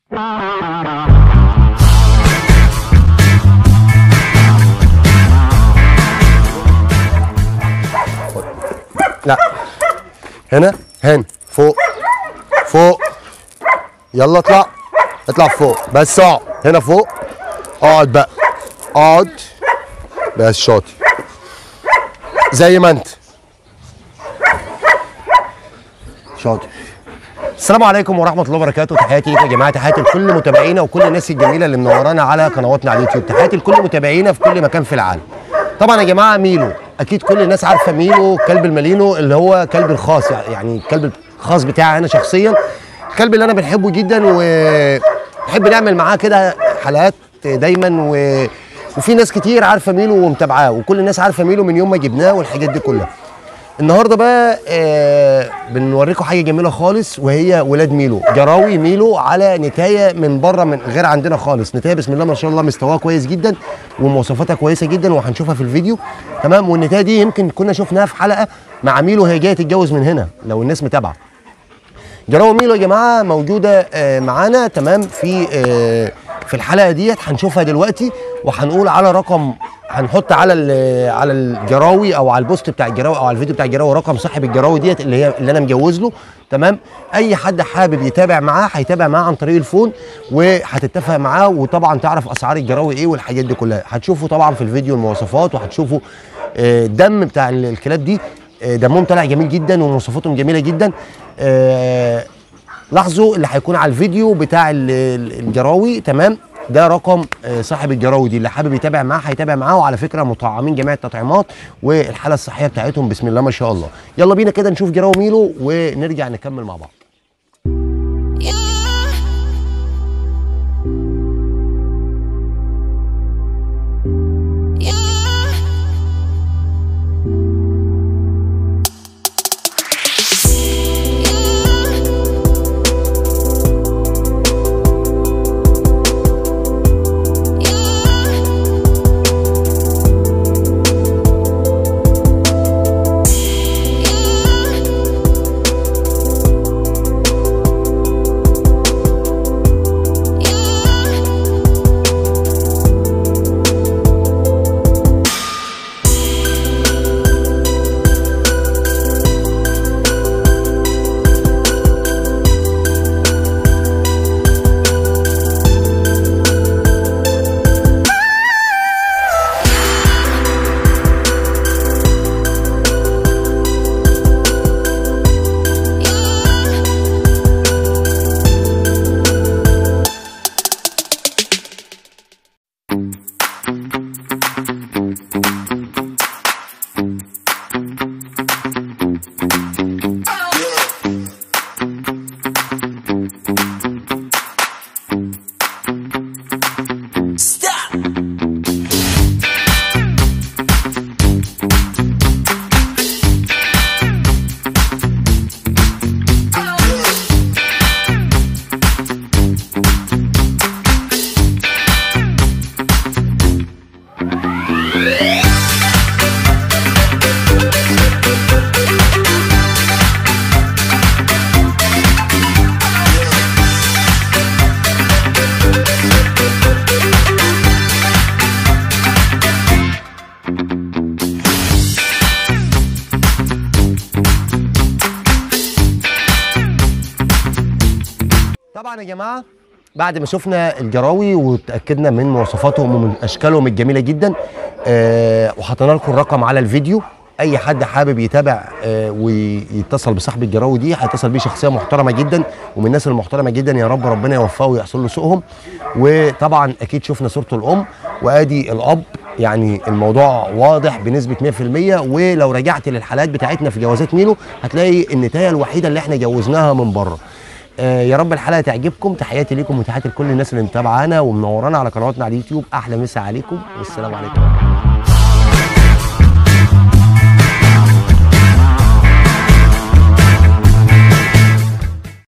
لا هنا هنا فوق فوق يلا اطلع اطلع فوق بس اقعد هنا فوق اقعد بقى اقعد بس شاطر زي ما انت شاطر السلام عليكم ورحمه الله وبركاته تحياتي ليكم يا جماعه تحياتي لكل متابعينا وكل الناس الجميله اللي منورانا على قنواتنا على اليوتيوب تحياتي لكل متابعينا في كل مكان في العالم طبعا يا جماعه ميلو اكيد كل الناس عارفه ميلو كلب المالينو اللي هو كلب الخاص يعني الكلب الخاص بتاعي انا شخصيا الكلب اللي انا بنحبه جدا وبحب نعمل معاه كده حلقات دايما و... وفي ناس كتير عارفه ميلو ومتابعاه وكل الناس عارفه ميلو من يوم ما جبناه والحاجات دي كلها النهارده بقى آه بنوريكم حاجه جميله خالص وهي ولاد ميلو جراوي ميلو على نتايه من بره من غير عندنا خالص نتايه بسم الله ما شاء الله مستواها كويس جدا ومواصفاتها كويسه جدا وهنشوفها في الفيديو تمام والنتايه دي يمكن كنا شفناها في حلقه مع ميلو هي جايه تتجوز من هنا لو الناس متابعه جراوي ميلو يا جماعه موجوده آه معانا تمام في آه في الحلقه ديت هنشوفها دلوقتي وهنقول على رقم هنحط على على الجراوي او على البوست بتاع الجراوي او على الفيديو بتاع الجراوي رقم صاحب الجراوي ديت اللي هي اللي انا مجوز له تمام اي حد حابب يتابع معاه هيتابع معاه عن طريق الفون وهتتفق معاه وطبعا تعرف اسعار الجراوي ايه والحاجات دي كلها هتشوفوا طبعا في الفيديو المواصفات وهتشوفوا الدم بتاع الكلاب دي دمهم طالع جميل جدا ومواصفاتهم جميله جدا لاحظوا اللي هيكون على الفيديو بتاع الجراوي تمام ده رقم صاحب الجراوي دي اللي حابب يتابع معاه هيتابع معاه وعلى فكره مطعمين جميع التطعيمات والحاله الصحيه بتاعتهم بسم الله ما شاء الله يلا بينا كده نشوف جراوي ميلو ونرجع نكمل مع بعض طبعا يا جماعه بعد ما شفنا الجراوي وتاكدنا من مواصفاتهم ومن اشكالهم الجميله جدا آه وحطينا لكم الرقم على الفيديو اي حد حابب يتابع آه ويتصل بصاحب الجراوي دي هيتصل بيه شخصيه محترمه جدا ومن الناس المحترمه جدا يا رب ربنا يوفقه ويحصل له سوقهم وطبعا اكيد شفنا صورته الام وادي الاب يعني الموضوع واضح بنسبه 100% ولو رجعت للحالات بتاعتنا في جوازات ميلو هتلاقي النتايه الوحيده اللي احنا جوزناها من بره آه يا رب الحلقه تعجبكم تحياتي ليكم وتحياتي لكل الناس اللي متابعانا ومنورانا على قنواتنا على اليوتيوب احلى مسا عليكم والسلام عليكم